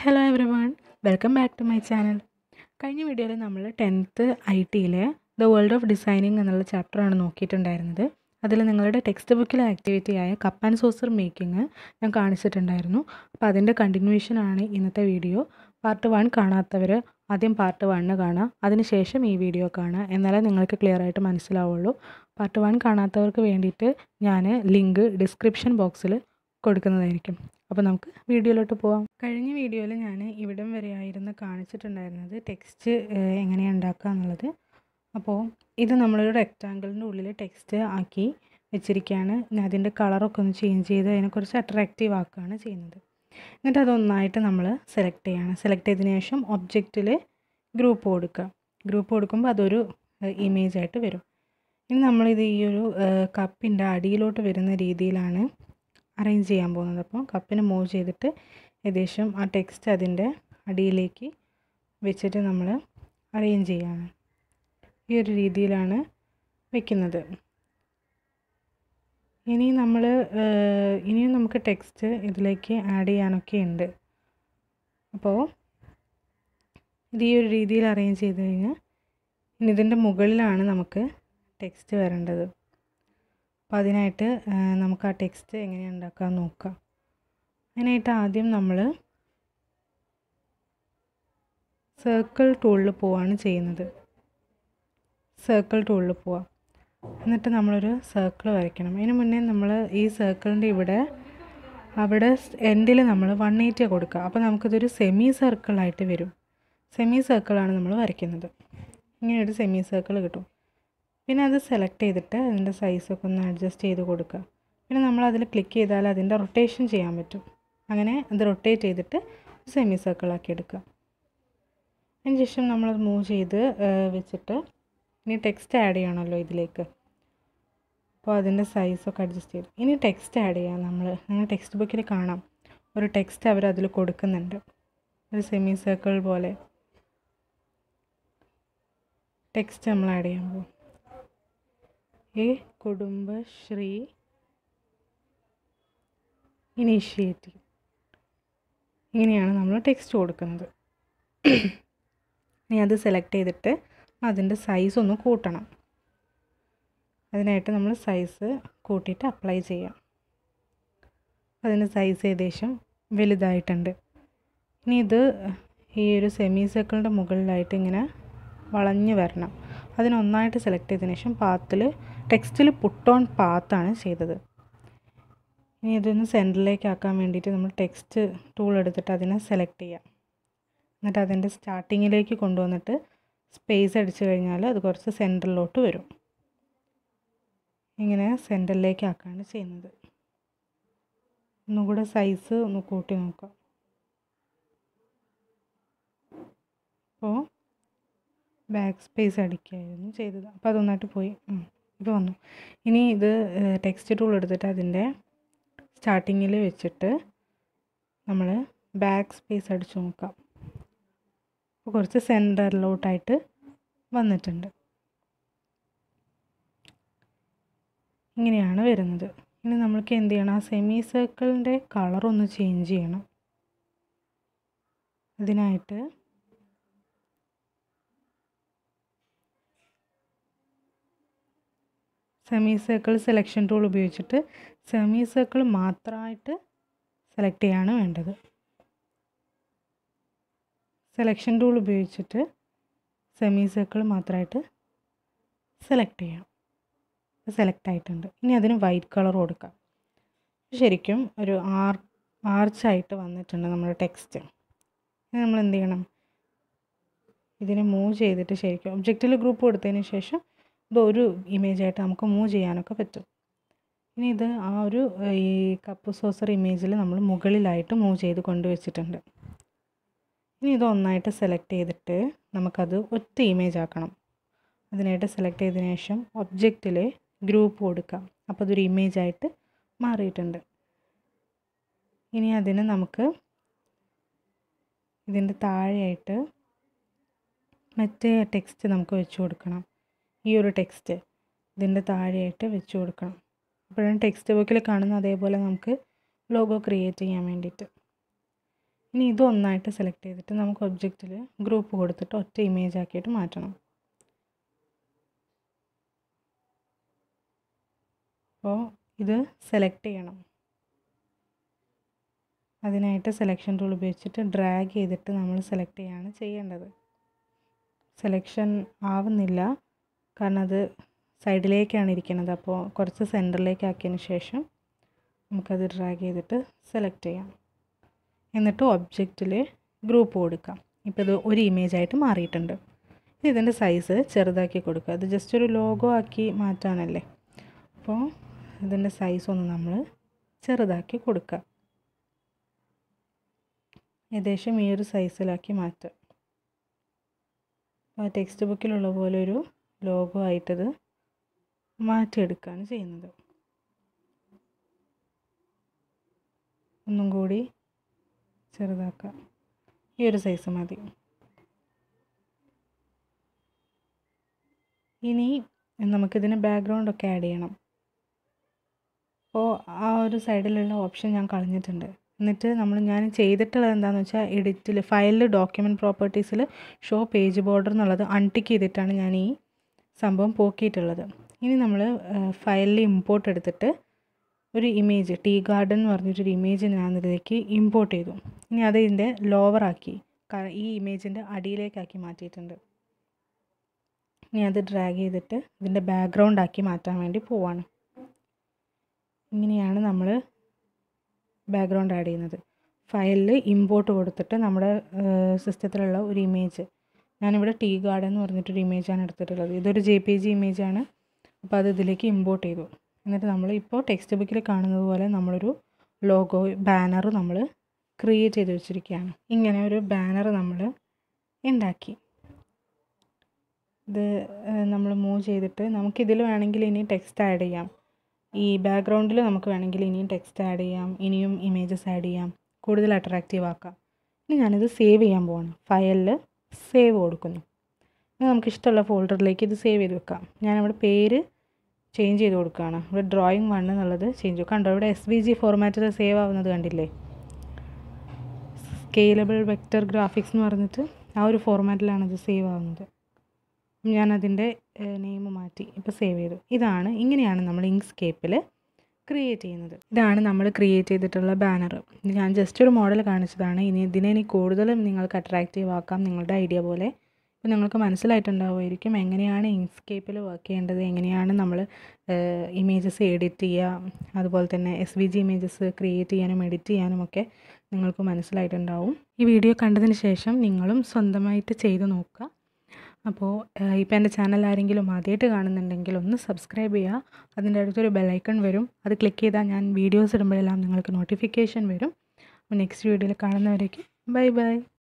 hello everyone welcome back to my channel കഴിഞ്ഞ വീഡിയോയിൽ നമ്മൾ ടെൻത്ത് ഐ ടിയിലെ ദ വേൾഡ് ഓഫ് ഡിസൈനിങ് എന്നുള്ള ചാപ്റ്ററാണ് നോക്കിയിട്ടുണ്ടായിരുന്നത് അതിൽ നിങ്ങളുടെ ടെക്സ്റ്റ് ബുക്കിലെ ആക്ടിവിറ്റിയായ കപ്പ് ആൻഡ് സോസർ മേക്കിംഗ് ഞാൻ കാണിച്ചിട്ടുണ്ടായിരുന്നു അപ്പോൾ അതിൻ്റെ കണ്ടിന്യൂഷനാണ് ഇന്നത്തെ വീഡിയോ പാർട്ട് വൺ കാണാത്തവർ ആദ്യം പാർട്ട് വണ്ണ് കാണുക അതിനുശേഷം ഈ വീഡിയോ കാണുക എന്നാലേ നിങ്ങൾക്ക് ക്ലിയർ ആയിട്ട് മനസ്സിലാവുള്ളൂ പാർട്ട് വൺ കാണാത്തവർക്ക് വേണ്ടിയിട്ട് ഞാൻ ലിങ്ക് ഡിസ്ക്രിപ്ഷൻ ബോക്സിൽ കൊടുക്കുന്നതായിരിക്കും അപ്പോൾ നമുക്ക് വീഡിയോയിലോട്ട് പോവാം കഴിഞ്ഞ വീഡിയോയിൽ ഞാൻ ഇവിടം വരെ ആയിരുന്നു കാണിച്ചിട്ടുണ്ടായിരുന്നത് ടെക്സ്റ്റ് എങ്ങനെയാണ് ഉണ്ടാക്കുക എന്നുള്ളത് അപ്പോൾ ഇത് നമ്മളൊരു റെക്റ്റാങ്കിളിൻ്റെ ഉള്ളിൽ ടെക്സ്റ്റ് ആക്കി വെച്ചിരിക്കുകയാണ് ഇനി അതിൻ്റെ കളറൊക്കെ ഒന്ന് ചേഞ്ച് ചെയ്ത് അതിനെ കുറച്ച് അട്രാക്റ്റീവ് ആക്കുകയാണ് ചെയ്യുന്നത് എന്നിട്ട് അതൊന്നായിട്ട് നമ്മൾ സെലക്ട് ചെയ്യണം സെലക്ട് ചെയ്തതിന് ശേഷം ഒബ്ജക്റ്റിൽ ഗ്രൂപ്പ് കൊടുക്കുക ഗ്രൂപ്പ് കൊടുക്കുമ്പോൾ അതൊരു ഇമേജ് ആയിട്ട് വരും ഇനി നമ്മളിത് ഈ ഒരു കപ്പിൻ്റെ അടിയിലോട്ട് വരുന്ന രീതിയിലാണ് അറേഞ്ച് ചെയ്യാൻ പോകുന്നത് അപ്പോൾ കപ്പിന് മൂവ് ചെയ്തിട്ട് ഏകദേശം ആ ടെക്സ്റ്റ് അതിൻ്റെ അടിയിലേക്ക് വെച്ചിട്ട് നമ്മൾ അറേഞ്ച് ചെയ്യാണ് ഈ ഒരു രീതിയിലാണ് വെക്കുന്നത് ഇനി നമ്മൾ ഇനിയും നമുക്ക് ടെക്സ്റ്റ് ഇതിലേക്ക് ആഡ് ചെയ്യാനൊക്കെ ഉണ്ട് അപ്പോൾ ഇത് ഈ ഒരു രീതിയിൽ അറേഞ്ച് ചെയ്ത് കഴിഞ്ഞാൽ ഇനി ഇതിൻ്റെ മുകളിലാണ് നമുക്ക് ടെക്സ്റ്റ് വരേണ്ടത് അപ്പോൾ അതിനായിട്ട് നമുക്ക് ആ ടെക്സ്റ്റ് എങ്ങനെയാണ് ഉണ്ടാക്കാൻ നോക്കാം അതിനായിട്ട് ആദ്യം നമ്മൾ സർക്കിൾ ടൂളിൽ പോവാണ് ചെയ്യുന്നത് സർക്കിൾ ടൂളിൽ പോവാം എന്നിട്ട് നമ്മളൊരു സർക്കിൾ വരയ്ക്കണം അതിന് മുന്നേ നമ്മൾ ഈ സർക്കിളിൻ്റെ ഇവിടെ അവിടെ എൻഡിൽ നമ്മൾ വൺ എയ്റ്റി കൊടുക്കുക അപ്പോൾ നമുക്കിതൊരു സെമി സർക്കിളായിട്ട് വരും സെമി സർക്കിളാണ് നമ്മൾ വരയ്ക്കുന്നത് ഇങ്ങനെ ഒരു സെമി സർക്കിൾ കിട്ടും പിന്നെ അത് സെലക്ട് ചെയ്തിട്ട് അതിൻ്റെ സൈസൊക്കെ ഒന്ന് അഡ്ജസ്റ്റ് ചെയ്ത് കൊടുക്കുക പിന്നെ നമ്മൾ അതിൽ ക്ലിക്ക് ചെയ്താൽ അതിൻ്റെ റൊട്ടേഷൻ ചെയ്യാൻ പറ്റും അങ്ങനെ അത് റൊട്ടേറ്റ് ചെയ്തിട്ട് സെമി സർക്കിളാക്കി എടുക്കുക അതിന് ശേഷം നമ്മളത് മൂവ് ചെയ്ത് വെച്ചിട്ട് ഇനി ടെക്സ്റ്റ് ആഡ് ചെയ്യണമല്ലോ ഇതിലേക്ക് അപ്പോൾ അതിൻ്റെ സൈസൊക്കെ അഡ്ജസ്റ്റ് ചെയ്തു ഇനി ടെക്സ്റ്റ് ആഡ് ചെയ്യാം നമ്മൾ നിങ്ങൾ ടെക്സ്റ്റ് ബുക്കിൽ കാണാം ഒരു ടെക്സ്റ്റ് അവർ അതിൽ കൊടുക്കുന്നുണ്ട് ഒരു സെമി സർക്കിൾ പോലെ ടെക്സ്റ്റ് നമ്മൾ ആഡ് ചെയ്യാൻ പോകും ഈ കുടുംബശ്രീ ഇനീഷ്യേറ്റീവ് ഇങ്ങനെയാണ് നമ്മൾ ടെക്സ്റ്റ് കൊടുക്കുന്നത് ഇനി അത് സെലക്ട് ചെയ്തിട്ട് അതിൻ്റെ സൈസ് ഒന്ന് കൂട്ടണം അതിനായിട്ട് നമ്മൾ സൈസ് കൂട്ടിയിട്ട് അപ്ലൈ ചെയ്യാം അതിൻ്റെ സൈസ് ഏകദേശം വലുതായിട്ടുണ്ട് ഇനി ഇത് ഈ ഒരു സെമി സർക്കിളിൻ്റെ മുകളിലായിട്ട് ഇങ്ങനെ വളഞ്ഞ് വരണം അതിനൊന്നായിട്ട് സെലക്ട് ചെയ്തതിന് ശേഷം പാത്തിൽ ടെക്സ്റ്റിൽ പുട്ട് ഓൺ പാത്താണ് ചെയ്തത് ഇനി ഇതൊന്ന് സെൻറ്ററിലേക്ക് ആക്കാൻ വേണ്ടിയിട്ട് നമ്മൾ ടെക്സ്റ്റ് ടൂൾ എടുത്തിട്ട് അതിനെ സെലക്ട് ചെയ്യാം എന്നിട്ട് അതിൻ്റെ സ്റ്റാർട്ടിങ്ങിലേക്ക് കൊണ്ടുവന്നിട്ട് സ്പേസ് അടിച്ചു കഴിഞ്ഞാൽ അത് കുറച്ച് സെൻറ്ററിലോട്ട് വരും ഇങ്ങനെ സെൻറ്ററിലേക്ക് ആക്കാണ് ചെയ്യുന്നത് ഒന്നുകൂടെ സൈസ് ഒന്ന് കൂട്ടി നോക്കാം അപ്പോൾ ബാക്ക് സ്പേസ് അടിക്കുകയായിരുന്നു ചെയ്തത് അപ്പോൾ അതൊന്നായിട്ട് പോയി ഇപ്പോൾ വന്നു ഇനി ഇത് ടെക്സ്റ്റ് ടൂൾ എടുത്തിട്ട് അതിൻ്റെ സ്റ്റാർട്ടിങ്ങിൽ വെച്ചിട്ട് നമ്മൾ ബാക്ക് സ്പേസ് അടിച്ചു നോക്കാം അപ്പോൾ കുറച്ച് സെൻറ്ററിലോട്ടായിട്ട് വന്നിട്ടുണ്ട് ഇങ്ങനെയാണ് വരുന്നത് ഇനി നമ്മൾക്ക് എന്ത് ചെയ്യണം ആ സെമി സർക്കിളിൻ്റെ കളറൊന്ന് ചേഞ്ച് ചെയ്യണം അതിനായിട്ട് സെമി സർക്കിൾ സെലക്ഷൻ ടൂൾ ഉപയോഗിച്ചിട്ട് സെമി സർക്കിൾ മാത്രമായിട്ട് സെലക്ട് ചെയ്യാണ് വേണ്ടത് സെലക്ഷൻ ടൂൾ ഉപയോഗിച്ചിട്ട് സെമി സർക്കിൾ മാത്രമായിട്ട് സെലക്ട് ചെയ്യാം സെലക്ട് ആയിട്ടുണ്ട് ഇനി അതിന് വൈറ്റ് കളർ കൊടുക്കാം ശരിക്കും ഒരു ആർ ആർച്ചായിട്ട് വന്നിട്ടുണ്ട് നമ്മുടെ ടെക്സ്റ്റ് ഇനി നമ്മൾ എന്ത് ചെയ്യണം ഇതിനെ മൂവ് ചെയ്തിട്ട് ശരിക്കും ഒബ്ജക്റ്റിൽ ഗ്രൂപ്പ് കൊടുത്തതിന് ശേഷം ഇത് ഒരു ഇമേജായിട്ട് നമുക്ക് മൂവ് ചെയ്യാനൊക്കെ പറ്റും ഇനി ഇത് ആ ഒരു ഈ കപ്പ് സോസർ ഇമേജിൽ നമ്മൾ മുകളിലായിട്ട് മൂവ് ചെയ്ത് കൊണ്ടുവച്ചിട്ടുണ്ട് ഇനി ഇത് ഒന്നായിട്ട് സെലക്ട് ചെയ്തിട്ട് നമുക്കത് ഒറ്റ ഇമേജ് ആക്കണം അതിനായിട്ട് സെലക്ട് ചെയ്തതിന് ശേഷം ഒബ്ജക്റ്റിൽ ഗ്രൂപ്പ് കൊടുക്കാം അപ്പോൾ അതൊരു ഇമേജ് ആയിട്ട് മാറിയിട്ടുണ്ട് ഇനി അതിന് നമുക്ക് ഇതിൻ്റെ താഴെയായിട്ട് മറ്റേ ടെക്സ്റ്റ് നമുക്ക് വെച്ച് കൊടുക്കണം ഈ ഒരു ടെക്സ്റ്റ് ഇതിൻ്റെ താഴെയായിട്ട് വെച്ച് കൊടുക്കണം അപ്പോഴാണ് ടെക്സ്റ്റ് ബുക്കിൽ കാണുന്ന അതേപോലെ നമുക്ക് ലോഗോ ക്രിയേറ്റ് ചെയ്യാൻ വേണ്ടിയിട്ട് ഇനി ഇതൊന്നായിട്ട് സെലക്ട് ചെയ്തിട്ട് നമുക്ക് ഒബ്ജക്റ്റിൽ ഗ്രൂപ്പ് കൊടുത്തിട്ട് ഒറ്റ ഇമേജ് ആക്കിയിട്ട് മാറ്റണം അപ്പോൾ ഇത് സെലക്ട് ചെയ്യണം അതിനായിട്ട് സെലക്ഷൻ ടൂൾ ഉപയോഗിച്ചിട്ട് ഡ്രാഗ് ചെയ്തിട്ട് നമ്മൾ സെലക്ട് ചെയ്യാണ് ചെയ്യേണ്ടത് സെലക്ഷൻ ആവുന്നില്ല കാരണം അത് സൈഡിലേക്കാണ് ഇരിക്കുന്നത് അപ്പോൾ കുറച്ച് സെൻറ്ററിലേക്ക് ആക്കിയതിന് ശേഷം നമുക്കത് ഡ്രാഗ് ചെയ്തിട്ട് സെലക്ട് ചെയ്യാം എന്നിട്ട് ഒബ്ജക്റ്റിൽ ഗ്രൂപ്പ് കൊടുക്കാം ഇപ്പോൾ ഇത് ഒരു ഇമേജ് ആയിട്ട് മാറിയിട്ടുണ്ട് ഇനി ഇതിൻ്റെ സൈസ് ചെറുതാക്കി കൊടുക്കുക അത് ജസ്റ്റ് ഒരു ലോഗോ ആക്കി മാറ്റാനല്ലേ അപ്പോൾ ഇതിൻ്റെ സൈസ് ഒന്ന് നമ്മൾ ചെറുതാക്കി കൊടുക്കുക ഏകദേശം ഈ ഒരു സൈസിലാക്കി മാറ്റുക അപ്പോൾ ടെക്സ്റ്റ് ബുക്കിലുള്ള പോലെ ഒരു ലോഗോ ആയിട്ടത് മാറ്റിയെടുക്കുകയാണ് ചെയ്യുന്നത് ഒന്നും കൂടി ചെറുതാക്കുക ഈ ഒരു സൈസ് മതി ഇനി നമുക്കിതിന് ബാക്ക്ഗ്രൗണ്ടൊക്കെ ആഡ് ചെയ്യണം അപ്പോൾ ആ ഒരു സൈഡിലുള്ള ഓപ്ഷൻ ഞാൻ കളഞ്ഞിട്ടുണ്ട് എന്നിട്ട് നമ്മൾ ഞാൻ ചെയ്തിട്ടുള്ളത് എന്താണെന്ന് വെച്ചാൽ എഡിറ്റിൽ ഫയലിൽ ഡോക്യുമെൻറ്റ് പ്രോപ്പർട്ടീസിൽ ഷോ പേജ് ബോർഡർ എന്നുള്ളത് അൺടിക്ക് ചെയ്തിട്ടാണ് ഞാൻ ഈ സംഭവം പോക്കിയിട്ടുള്ളത് ഇനി നമ്മൾ ഫയലിൽ ഇമ്പോർട്ട് എടുത്തിട്ട് ഒരു ഇമേജ് ടീ ഗാർഡൻ എന്ന് പറഞ്ഞിട്ടൊരു ഇമേജ് ഞാൻ ഇതിലേക്ക് ഇമ്പോർട്ട് ചെയ്തു ഇനി അത് ഇതിൻ്റെ ലോവറാക്കി ഈ ഇമേജിൻ്റെ അടിയിലേക്കാക്കി മാറ്റിയിട്ടുണ്ട് ഇനി അത് ഡ്രാഗ് ചെയ്തിട്ട് ഇതിൻ്റെ ബാക്ക്ഗ്രൗണ്ട് ആക്കി മാറ്റാൻ വേണ്ടി പോവാണ് ഇങ്ങനെയാണ് നമ്മൾ ബാക്ക്ഗ്രൗണ്ട് ആഡ് ചെയ്യുന്നത് ഫയലിൽ ഇമ്പോർട്ട് കൊടുത്തിട്ട് നമ്മുടെ സിസ്റ്റത്തിലുള്ള ഒരു ഇമേജ് ഞാനിവിടെ ടീ ഗാർഡൻ എന്ന് പറഞ്ഞിട്ടൊരു ഇമേജാണ് എടുത്തിട്ടുള്ളത് ഇതൊരു ജെ പി ജി ഇമേജാണ് അപ്പോൾ അത് ഇതിലേക്ക് ഇമ്പോർട്ട് ചെയ്തു എന്നിട്ട് നമ്മൾ ഇപ്പോൾ ടെക്സ്റ്റ് ബുക്കിൽ കാണുന്നത് പോലെ നമ്മളൊരു ലോഗോ ബാനർ നമ്മൾ ക്രിയേറ്റ് ചെയ്ത് വെച്ചിരിക്കുകയാണ് ഇങ്ങനെ ഒരു ബാനർ നമ്മൾ ഉണ്ടാക്കി ഇത് നമ്മൾ മൂവ് ചെയ്തിട്ട് നമുക്കിതിൽ വേണമെങ്കിൽ ഇനി ടെക്സ്റ്റ് ആഡ് ചെയ്യാം ഈ ബാക്ക്ഗ്രൗണ്ടിൽ നമുക്ക് വേണമെങ്കിൽ ഇനിയും ടെക്സ്റ്റ് ആഡ് ചെയ്യാം ഇനിയും ഇമേജസ് ആഡ് ചെയ്യാം കൂടുതൽ അട്രാക്റ്റീവ് ആക്കാം ഇനി ഞാനിത് സേവ് ചെയ്യാൻ പോവാണ് ഫയലിൽ സേവ് കൊടുക്കുന്നു ഇനി നമുക്ക് ഇഷ്ടമുള്ള ഫോൾഡറിലേക്ക് ഇത് സേവ് ചെയ്ത് വെക്കാം ഞാനിവിടെ പേര് ചേഞ്ച് ചെയ്ത് കൊടുക്കുകയാണ് ഇവിടെ ഡ്രോയിങ് വൺ എന്നുള്ളത് ചേഞ്ച് കണ്ടോ ഇവിടെ എസ് വി ജി ഫോർമാറ്റിൽ സേവ് ആവുന്നത് കണ്ടില്ലേ സ്കെയിലബിൾ വെക്റ്റർ ഗ്രാഫിക്സ് എന്ന് പറഞ്ഞിട്ട് ആ ഒരു ഫോർമാറ്റിലാണ് ഇത് സേവ് ആവുന്നത് ഞാനതിൻ്റെ നെയിം മാറ്റി ഇപ്പോൾ സേവ് ചെയ്തു ഇതാണ് ഇങ്ങനെയാണ് നമ്മൾ ഇങ്ക്സ്കേപ്പിൽ ക്രിയേറ്റ് ചെയ്യുന്നത് ഇതാണ് നമ്മൾ ക്രിയേറ്റ് ചെയ്തിട്ടുള്ള ബാനർ ഞാൻ ജസ്റ്റ് ഒരു മോഡൽ കാണിച്ചതാണ് ഇനി ഇതിനെ ഇനി കൂടുതലും നിങ്ങൾക്ക് അട്രാക്റ്റീവ് ആക്കാം നിങ്ങളുടെ ഐഡിയ പോലെ ഇപ്പോൾ നിങ്ങൾക്ക് മനസ്സിലായിട്ടുണ്ടാവുമായിരിക്കും എങ്ങനെയാണ് ഇങ്ക്സ്കേപ്പിൽ വർക്ക് ചെയ്യേണ്ടത് എങ്ങനെയാണ് നമ്മൾ ഇമേജസ് എഡിറ്റ് ചെയ്യുക അതുപോലെ തന്നെ S V G images create ചെയ്യാനും എഡിറ്റ് ചെയ്യാനും ഒക്കെ നിങ്ങൾക്ക് മനസ്സിലായിട്ടുണ്ടാവും ഈ വീഡിയോ കണ്ടതിന് ശേഷം നിങ്ങളും സ്വന്തമായിട്ട് ചെയ്ത് നോക്കുക അപ്പോൾ ഇപ്പോൾ എൻ്റെ ചാനൽ ആരെങ്കിലും ആദ്യമായിട്ട് കാണുന്നുണ്ടെങ്കിൽ ഒന്ന് സബ്സ്ക്രൈബ് ചെയ്യുക അതിൻ്റെ അടുത്തൊരു ബെല്ലൈക്കൺ വരും അത് ക്ലിക്ക് ചെയ്താൽ ഞാൻ വീഡിയോസ് ഇടുമ്പോഴെല്ലാം നിങ്ങൾക്ക് നോട്ടിഫിക്കേഷൻ വരും അപ്പോൾ നെക്സ്റ്റ് വീഡിയോയിൽ കാണുന്നവരേക്ക് ബൈ ബൈ